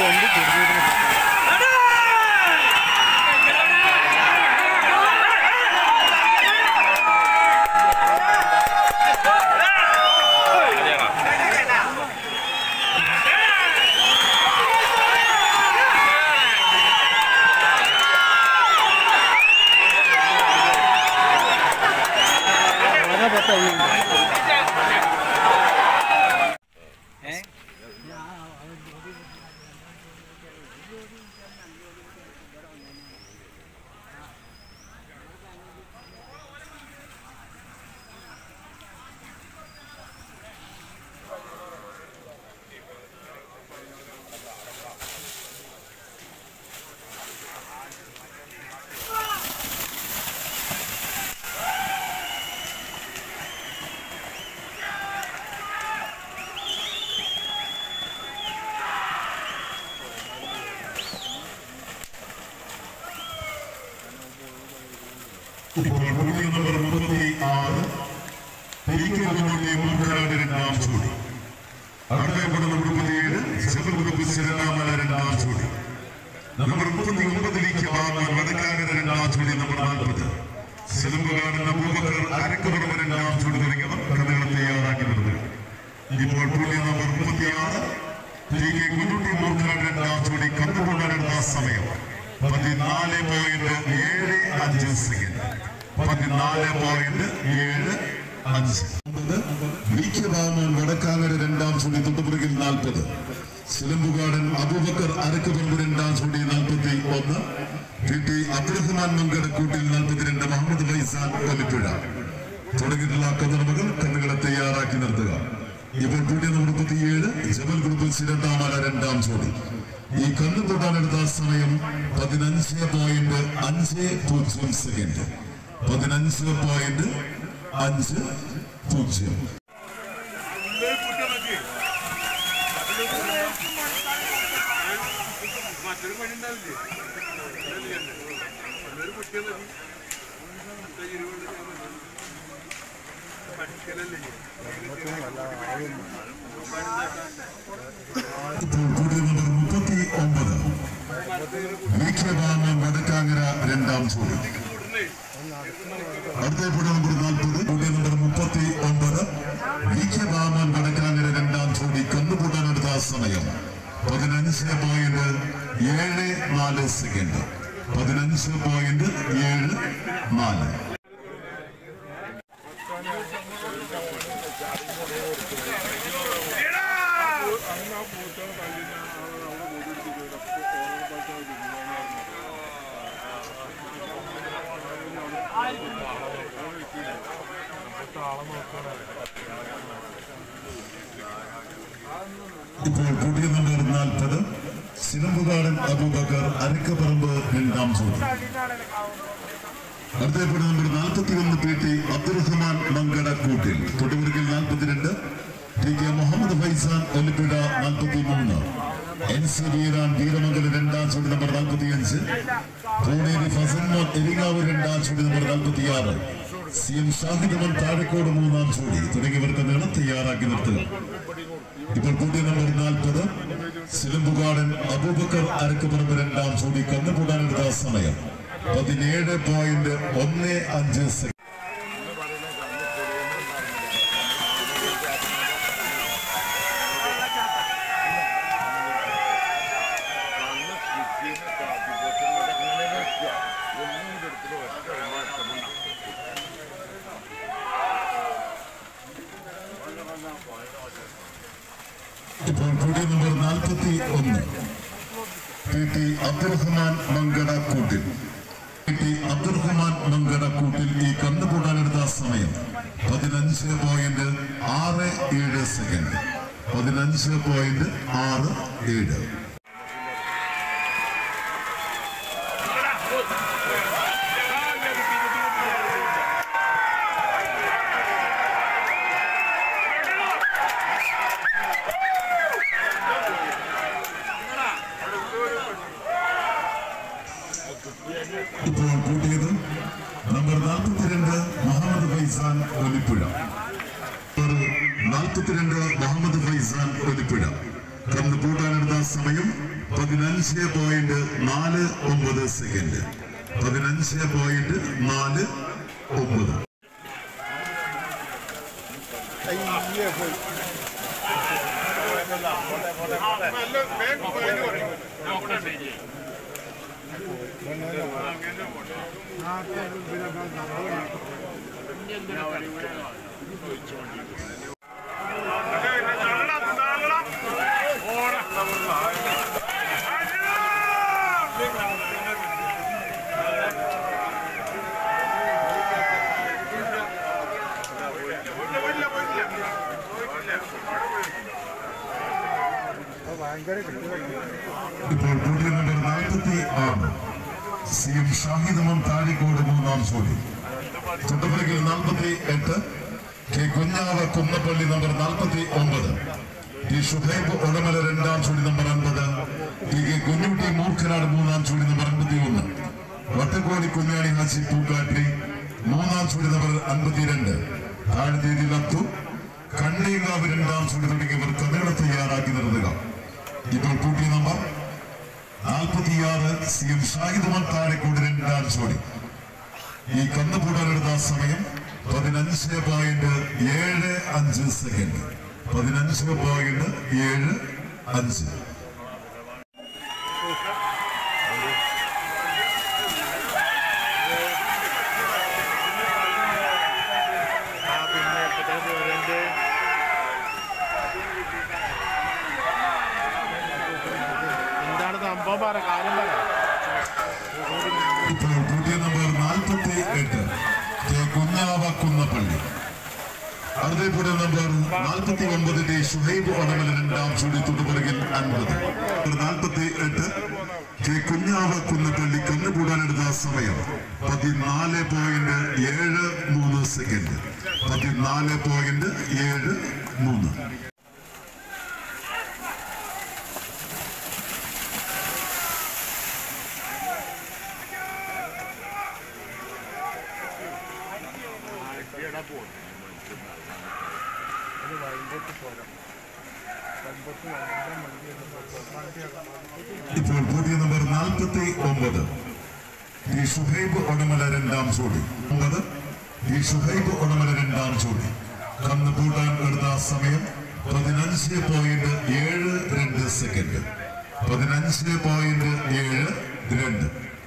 ഇപ്പോൾ പുതിയ നമ്പർ മുപ്പത്തി ആറ് പെരിക്കലിന്റെ മുൻകാട് രണ്ടാം ജോഡി അടുത്തപ്പെടുന്ന മുപ്പത്തിയേഴ് ചെറുകുറുപ്പ് ശിരനാമല രണ്ടാം ജോഡി നമ്പർ മുപ്പത്തി ഒമ്പതിലേക്ക് വാങ്ങാൻ വടക്കാകര രണ്ടാം ജോഡി നമ്പർ നാൽപ്പത് സെലുമ്പുകാരൻ അബൂബക്കർ അരക്കുറവ് രണ്ടാം ജോഡി തുടങ്ങിയവർ കഥകൾ തയ്യാറാക്കി നിർത്തുക ഇപ്പോൾ പുതിയ നമ്പർ മുപ്പത്തിയാറ് ടി കെ കുഞ്ഞുട്ടി മൂർഖാട് രണ്ടാം ജോഡി കണ്ടുകൊണ്ടാടുന്ന സമയം പതിനാല് പോയിന്റ് ഏഴ് അഞ്ച് സെക്കൻഡ് പതിനാല് പോയിന്റ് ഏഴ് അഞ്ച് വിഖ്യഭാമൻ വടക്കാങ്ങര രണ്ടാം ചൂടി തൊട്ടുപുറകിൽ നാൽപ്പത് സിലമ്പുകാടൻ അബൂബക്കർ അരക്കുപറമ്പ് രണ്ടാം ചൂടി നാൽപ്പത്തി ഒന്ന് ടി ടി അബ്ദുറഹ്മാൻ മങ്കടക്കൂട്ടിൽ നാൽപ്പത്തിരണ്ട് മുഹമ്മദ് ഫൈസാൻ കൊല്ലിപ്പുഴ തുടങ്ങിയിട്ടുള്ള കഥനമകൾ കണ്ണുകളെ തയ്യാറാക്കി നിർത്തുക ഇപ്പോൾ കൂടിയ മുപ്പത്തിയേഴ് ജബൽ ഗ്രൂപ്പ് സിരന്താമല രണ്ടാം ജോഡി ഈ കണ്ണു തൊടാനെടുത്ത സമയം പതിനഞ്ച് പോയിന്റ് അഞ്ച് പൂജ്യം സെക്കൻഡ് പതിനഞ്ച് പോയിന്റ് അഞ്ച് പൂജ്യം മറ്റൊരു പണി ഉണ്ടാവില്ലേ ഒരു കുട്ടിയെ മതി പഠിക്കലല്ലേ ഇപ്പോൾ കൂടിയ നമ്പർ മുപ്പത്തി ഒമ്പത് വിഖ്യഭാമ വടക്കാങ്ങര രണ്ടാം ജോഡി അടുത്ത കൂടിയ നമ്പർ നാൽപ്പത് കൂടിയ നമ്പർ മുപ്പത്തി ഒമ്പത് വിഖ്യഭാമൻ വടക്കാങ്ങര രണ്ടാം ജോഡി കന്നുകൂട്ടാനെടുത്ത സമയം പതിനഞ്ച് പോയിന്റ് ഏഴ് നാല് സെക്കൻഡ് പതിനഞ്ച് പോയിന്റ് ഏഴ് നാല് ഇപ്പോൾ പുതിയ നമ്പർ നാൽപ്പത് സിലമ്പുകാടൻ അബൂബക്കർ അരക്കപ്പറമ്പ് രണ്ടാം ജോഡി അടുത്തപ്പോൾ നമ്പർ നാൽപ്പത്തി ഒന്ന് പി ടി അബ്ദുറഹ്മാൻ മങ്കട കൂട്ടിൽ തൊട്ടുപുറകിൽ നാൽപ്പത്തിരണ്ട് ടി കെ മുഹമ്മദ് ഫൈസാൻ ഒലിപ്പിട നാൽപ്പത്തി മൂന്ന് എൻ സി വീരാൻ വീരമംഗലം രണ്ടാം ചൂടി നമ്പർ നാൽപ്പത്തിയഞ്ച് കോണേരി ഫസൻമോൻ എരിങ്ങാവ് രണ്ടാം ചൂടി നമ്പർ നാൽപ്പത്തിയാറ് സി എം ഷാഹിദമൻ താഴെക്കോട് മൂന്നാം ചൂടി തുടങ്ങിയവർക്ക് നീളം തയ്യാറാക്കി നിർത്തുക ഇപ്പോൾ പുതിയ നമ്പർ നാൽപ്പത് സിലമ്പുകാടൻ അബൂബക്കർ അരക്കുപറമ്പ് രണ്ടാം ചൂടി കന്നുകൂടാനെടുത്ത സമയം പതിനേഴ് പോയിന്റ് ഒന്ന് അഞ്ച് സെക്കൻഡ് ഇപ്പോൾ പുതിയ നമ്പർ നാൽപ്പത്തി ഒന്ന് പി ടി അബ്ദുറഹ്മാൻ മങ്കട കൂട്ടിൽ പി ടി അബ്ദുറഹ്മാൻ മങ്കട കൂട്ടിൽ ഈ കന്നുകൂടാനെടുത്ത സമയം പതിനഞ്ച് പോയിന്റ് ആറ് ഏഴ് സെക്കൻഡ് പതിനഞ്ച് പോയിന്റ് ആറ് ഏഴ് ഇപ്പോൾ കൂട്ടിയത് നമ്പർ നാൽപ്പത്തിരണ്ട് മുഹമ്മദ് ഫൈസാൻ ഒലിപ്പുഴ നമ്പർ നാൽപ്പത്തിരണ്ട് മുഹമ്മദ് ഫൈസാൻ ഒലിപ്പുഴ കന്ന് കൂട്ടാനെടുത്ത സമയം പതിനഞ്ച് പോയിന്റ് നാല് ഒമ്പത് സെക്കൻഡ് പതിനഞ്ച് പോയിന്റ് നാല് ഒമ്പത് നല്ല വേഗം പോയിട്ട് പറയും. ഇപ്പോൾ പുതിയ നമ്പർ നാൽപ്പത്തി ആറ് സി എം ഷാഹിദമം താഴിക്കോട് മൂന്നാം ചോദ്യം തൊട്ടുപിറകിൽ നാൽപ്പത്തി എട്ട് കെ കുഞ്ഞാവ കുന്നപ്പള്ളി നമ്പർ നാൽപ്പത്തി ഒമ്പത് ടി ഷുഹൈബ് ഒടമല രണ്ടാം ചുടി നമ്പർ അൻപത് ടി കെ കുഞ്ഞുട്ടി മൂർഖനാട് മൂന്നാം ചുടി നമ്പർ അൻപത്തി ഒന്ന് വട്ടക്കോടി കുഞ്ഞാണി ഹാസി പൂക്കാട്ടി മൂന്നാം ചുടി നമ്പർ അൻപത്തിരണ്ട് താഴ്തീതി ലത്തു കണ്ണീങ്കാവ് രണ്ടാം ചുടി തുടങ്ങിയവർ കഥകൾ തയ്യാറാക്കി നിർത്തുക ഇപ്പോൾ കൂട്ടിയ നമ്പർ നാൽപ്പത്തിയാറ് സി എം ഷാഹിദുമൻ താഴെക്കൂട് രണ്ടാം ചോടി ഈ കന്നുകൂടാനെടുത്ത സമയം പതിനഞ്ച് പോയിന്റ് ഏഴ് അഞ്ച് സെക്കൻഡ് പതിനഞ്ച് പോയിന്റ് ഏഴ് അഞ്ച് എന്താണ് സംഭവം പറ കാര്യം പറ ഇപ്പോൾ പുതിയ നമ്പർ നാൽപ്പത്തി എട്ട് കെ കുഞ്ഞാവ കുന്നപ്പള്ളി അടുത്ത പുതിയ നമ്പർ നാൽപ്പത്തി ഒമ്പതിന്റെ ഷുഹൈബ് ഒടമല രണ്ടാം ചൂടി തൊട്ടുപിറകിൽ അൻപത് നാൽപ്പത്തി എട്ട് കെ കുഞ്ഞാവ കുന്നപ്പള്ളി കന്നുകൂടാനെടുത്ത സമയം പതിനാല് പോയിന്റ് ഏഴ് മൂന്ന് സെക്കൻഡ് പതിനാല് പോയിന്റ് ഏഴ് മൂന്ന് ഇപ്പോൾ പുതിയ നമ്പർ നാൽപ്പത്തി ഒമ്പത് ഈ ഷുഹൈബ് ഒടമല രണ്ടാം ചോടി ഒമ്പത് ഈ ഷുഹൈബ് ഒടമല രണ്ടാം ചോടി കന്ന് പൂട്ടാൻ എടുത്ത സമയം പതിനഞ്ച് പോയിന്റ് ഏഴ് രണ്ട് സെക്കൻഡ് പതിനഞ്ച് പോയിന്റ് ഏഴ് രണ്ട്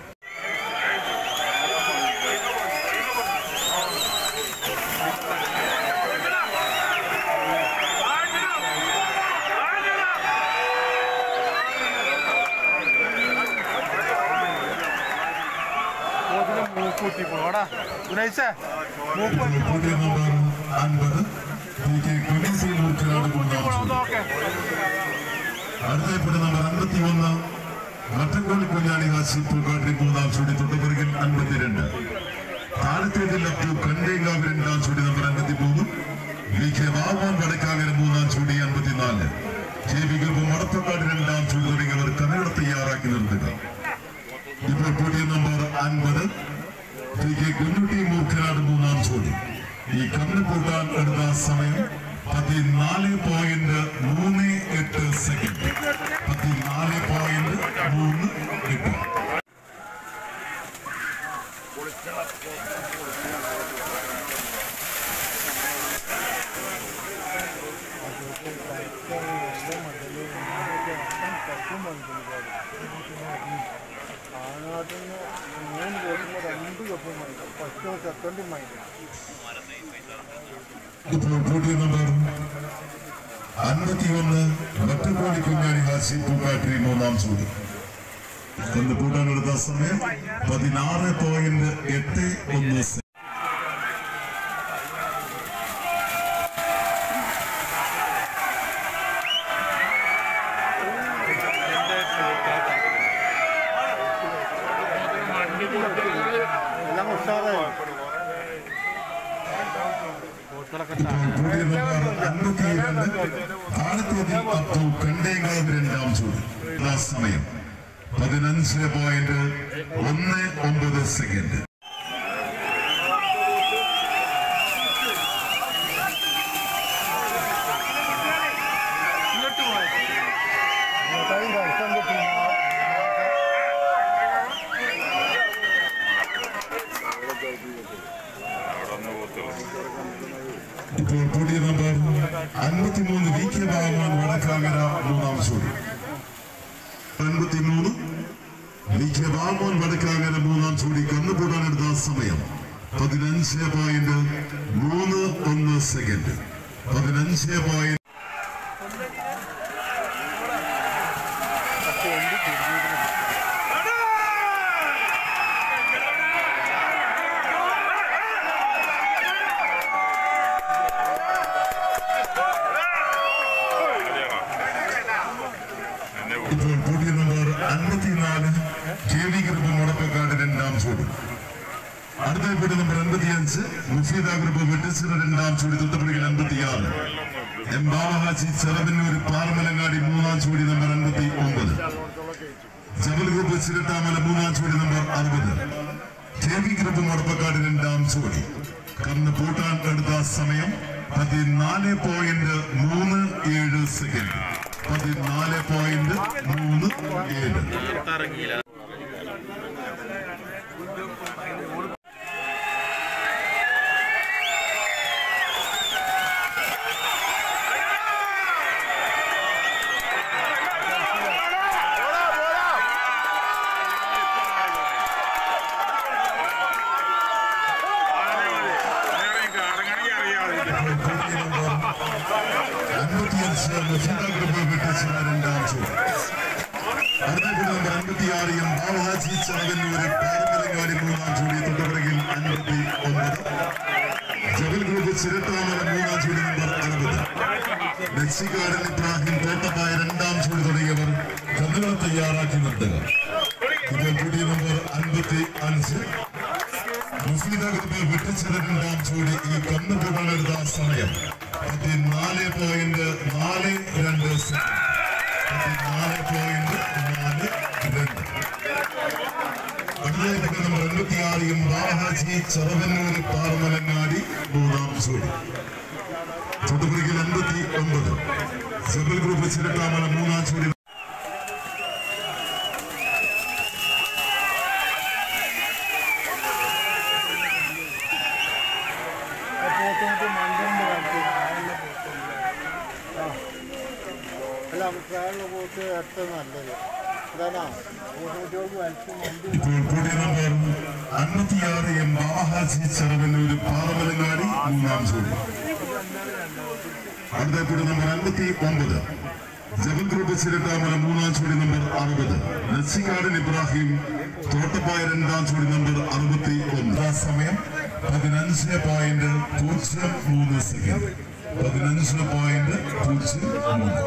മൂക്കിന് മൂക്കൂട്ടി പോടാ സുനൈസേ മൂക്ക് ഇപ്പോൾ പുതിയ നമ്പർ അൻപത് ടി കെ കുനിസി മൂർക്കനാട് മൂന്നാം ചോടി നോക്കെ അടുത്തപ്പെട്ട നമ്പർ അൻപത്തി ഒന്ന് മട്ടക്കോളി കുഞ്ഞാണി ഹാസി പൂക്കാട്ടി മൂന്നാം ചൂടി തൊട്ടുപിറകിൽ അൻപത്തിരണ്ട് താഴത്തേതിൽ അബ്ദു കണ്ടേങ്കാവ് രണ്ടാം ചൂടി നമ്പർ അൻപത്തി മൂന്ന് വി കെ വാവാൻ വടക്കാകര മൂന്നാം ചൂടി അൻപത്തിനാല് കെ വി ഗർഭ മടത്തക്കാട് രണ്ടാം ചൂടി തുടങ്ങിയവർ കഥകൾ തയ്യാറാക്കി നിർത്തുക ഇപ്പോൾ പുതിയ നമ്പർ അൻപത് ടി കെ കുഞ്ഞുട്ടി മൂർഖനാട് മൂന്നാം ചോദ്യം ഈ കണ്ണ് കൂട്ടാൻ എടുത്ത സമയം പതിനാല് പോയിന്റ് മൂന്ന് എട്ട് സെക്കൻഡ് പതിനാല് പോയിന്റ് മൂന്ന് എട്ട് ആനാട്ടിന് മൂന്ന് ദിവസം രണ്ട് കപ്പ് മൈൻഡ് ഫസ്റ്റ് സെക്കൻഡ് മൈൻഡ് ഇപ്പോൾ പുതിയ നമ്പർ അൻപത്തിയൊന്ന് വട്ടക്കോടി കുഞ്ഞാണി ഹാസി പൂക്കാട്ടി മൂന്നാം ചോദ്യം കണ്ണ് കൂട്ടാൻ എടുത്ത സമയം പതിനാറ് പോയിന്റ് എട്ട് ഒന്ന് സെക്കൻഡ് എല്ലാം ഉഷാറായി കോട്ടുകളൊക്കെ ഇപ്പോൾ പുതിയ നമ്പർ അൻപത്തിരണ്ട് താഴത്തേതിൽ അബ്ദു കണ്ടേങ്കാവ് രണ്ടാം ചൂട് ആ സമയം പതിനഞ്ച് പോയിന്റ് ഒന്ന് ഒമ്പത് സെക്കൻഡ് ഇങ്ങോട്ട് പോയി ഇപ്പോൾ കൂടിയ നമ്പർ അൻപത്തിമൂന്ന് വി കെ ബാബുമാൻ വടക്കാങ്ങര മൂന്നാം ജോഡി അൻപത്തിമൂന്ന് വി കെ ബാബുമാൻ വടക്കാങ്ങര മൂന്നാം ജോഡി കന്നുകൂടാനെടുത്ത സമയം പതിനഞ്ച് പോയിന്റ് മൂന്ന് ഒന്ന് സെക്കൻഡ് പതിനഞ്ച് പോയിന്റ് ഇപ്പോൾ പുതിയ നമ്പർ അൻപത്തിനാല് കെ വി ഗ്രൂപ്പ് മുടപ്പക്കാട് രണ്ടാം ജോഡി അടുത്ത കൂടി നമ്പർ അൻപത്തിയഞ്ച് മുഫീദ ഗ്രൂപ്പ് വെട്ടിച്ചിറ രണ്ടാം ജോഡി തൊട്ടുപിടിക്കൽ അൻപത്തിയാറ് എം ബാബഹാജി ചെലവന്നൂർ പാറമലങ്ങാടി മൂന്നാം ജോഡി നമ്പർ അൻപത്തി ഒമ്പത് ജബൽ ഗ്രൂപ്പ് ചിരട്ടാമല മൂന്നാം ജോഡി നമ്പർ അറുപത് കെ വി ഗ്രൂപ്പ് മുടപ്പക്കാട് രണ്ടാം ജോഡി കന്ന് പൂട്ടാൻ എടുത്ത സമയം പതിനാല് പോയിന്റ് മൂന്ന് ഏഴ് സെക്കൻഡ് പതിനാല് പോയിന്റ് മൂന്ന് ഏഴ് ഇറങ്ങണമെങ്കിൽ അറിയാതെ അൻപത്തിയഞ്ച് മുഫീദ ഗ്രൂപ്പ് വെട്ടിച്ചിറ രണ്ടാം ജോഡി അടുത്ത കൂടി നമ്പർ അൻപത്തിയാറ് എം ബാബഹാജി ചെലവന്നൂർ പാറമലങ്ങാടി മൂന്നാം ജോഡി തൊട്ടുപിറകിൽ അൻപത്തി ഒമ്പത് ജബൽ ഗ്രൂപ്പ് ചിരട്ടാമല മൂന്നാം ജോഡി നമ്പർ അറുപത് മെക്സിക്കാരൻ ഇബ്രാഹിം തോട്ടപ്പായ രണ്ടാം ജോഡി തുടങ്ങിയവർ കന്നുകൾ തയ്യാറാക്കി നിർത്തുക ഇപ്പോൾ പുതിയ നമ്പർ അൻപത്തി അഞ്ച് മുസ്ലിം ഗ്രൂപ്പ് വെട്ടിച്ചിറ രണ്ടാം ജോഡി ഈ കന്നുകൂടാൻ എടുത്ത സമയം പതിനാല് പോയിന്റ് നാല് രണ്ട് സെക്കൻഡ് പതിനാല് പോയിന്റ് നാല് രണ്ട് അടുത്ത നമ്പർ എൺപത്തിയാറ് ബാഹാജി ചെറവന്നൂർ പാറമലങ്ങാടി മൂന്നാം ജോഡി തൊട്ടുപുറകിൽ അൻപത്തി ഒമ്പത് ജബൽ ഗ്രൂപ്പ് ചിരട്ടാമല മൂന്നാം ജോഡി പോത്തുകൊണ്ട് മണ്ടണ്ട് കാണിച്ചു അല്ല പ്രായമുള്ള പോത്ത് ഏറ്റവും നല്ലത് ഇതാണോ പോത്തുകുട്ടികൾക്ക് വലിച്ചു മന്തി ഇപ്പോൾ കൂടിയ നമ്പർ അൻപത്തിയാറ് എം ബാഹാജി ചെറവന്നൂർ പാറമലങ്ങാടി മൂന്നാം ജോഡി അടുത്ത കൂടി നമ്പർ അൻപത്തി ഒമ്പത് ജബൽ ഗ്രൂപ്പ് ചിരട്ടാമല മൂന്നാം ജോഡി നമ്പർ അറുപത് നച്ചിക്കാടൻ ഇബ്രാഹിം തോട്ടപ്പായ രണ്ടാം ജോഡി നമ്പർ അറുപത്തി ഒന്ന് സമയം പതിനഞ്ച് പോയിന്റ് പൂജ്യം മൂന്ന് സെക്കൻഡ് പതിനഞ്ച് പോയിന്റ് പൂജ്യം മൂന്ന്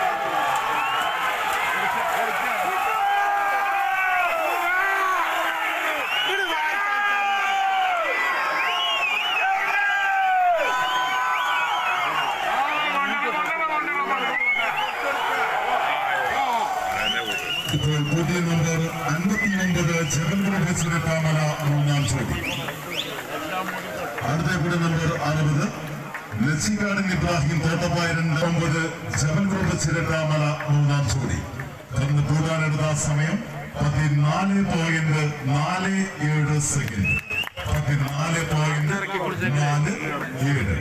ഇപ്പോൾ പുതിയ നമ്പർ അൻപത്തിയൊമ്പത് ജബൽ ഗ്രൂപ്പ് ചിരട്ടാമല മൂന്നാം ജോഡി അടുത്ത കൂടി നമ്പർ അറുപത് ലച്ചിക്കാടൻ ഇബ്രാഹിം തോട്ടപ്പായ രണ്ടാമ്പത് ജബൽ ഗ്രൂപ്പ് ചിരട്ടാമല മൂന്നാം ജോഡി കന്ന് പൂടാനെടുത്ത സമയം പതിനാല് പോയിന്റ് നാല് ഏഴ് സെക്കൻഡ് പതിനാല് പോയിന്റ് നാല് ഏഴ്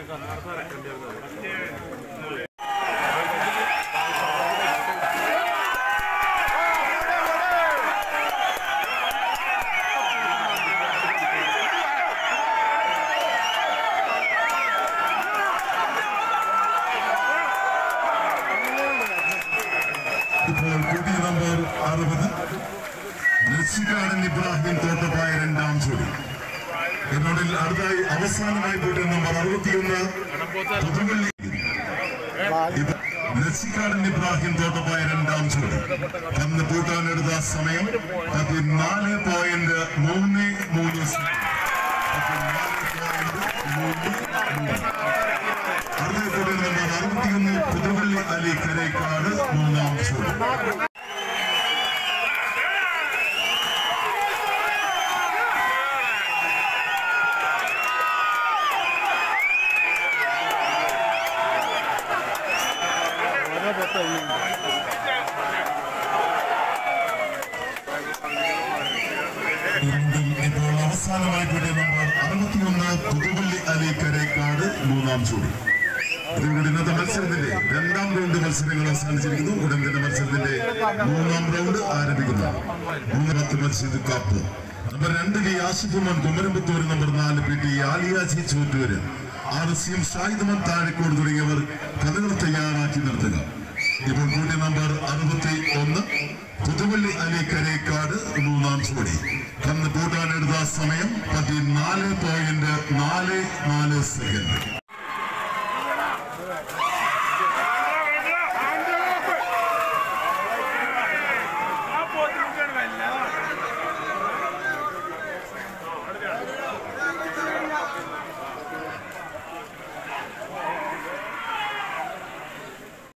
ഇപ്പോൾ പുതിയ നമ്പർ അറുപത് ലക്ഷിക്കാടൻ ഇബ്രാഹിം തോട്ടപ്പായ രണ്ടാം ജോഡി എന്നോടിൽ അടുത്തായി അവസാനമായി പോയിട്ട് നമ്പർ അറുപത്തിയൊന്ന് പുതുവള്ളി ലക്ഷിക്കാടൻ ഇബ്രാഹിം തോട്ടപ്പായ രണ്ടാം ജോഡി അന്ന് പൂട്ടാനെടുത്ത സമയം പതിനാല് പോയിന്റ് മൂന്ന് മൂന്ന് സെക്കൻഡ്. പതിനാല് പോയിന്റ് മൂന്ന് മൂന്ന് അറിയപ്പെടുന്ന നമ്പർ അറുപത്തിയൊന്ന് പുതുവള്ളി അലി കരേക്കാട് മൂന്നാം ജോഡി ഓരോ പൊത്ത വീണ്ടും ഇപ്പോൾ അവസാനമായി കൂടിയ നമ്പർ അറുപത്തിയൊന്ന് പുതുവള്ളി അലി കരേക്കാട് മൂന്നാം ജോഡി അതുകൊണ്ട് ഇന്നത്തെ മത്സരത്തിന്റെ രണ്ടാം റൗണ്ട് മത്സരങ്ങൾ അവസാനിച്ചിരിക്കുന്നു ഉടൻ തന്നെ മത്സരത്തിന്റെ മൂന്നാം റൗണ്ട് ആരംഭിക്കുന്നു മൂന്നാമത്തെ മത്സരത്തിൽ കാപ്പ് നമ്പർ രണ്ട് വി ആസിഫുമൻ കുമരമ്പത്തൂർ നമ്പർ നാല് പി ടി ആലിയാജി ചോറ്റൂര് ആർ സി എം ഷാഹിദ്മൻ താഴെക്കോട് തുടങ്ങിയവർ കഥകൾ തയ്യാറാക്കി നിർത്തുക ഇപ്പോൾ കൂടി നമ്പർ അറുപത്തി ഒന്ന് പുതുവള്ളി അലി കരേക്കാട് മൂന്നാം ജോഡി കന്ന് കൂട്ടാനെടുത്ത സമയം പതിനാല് പോയിന്റ് നാല് നാല് സെക്കൻഡ്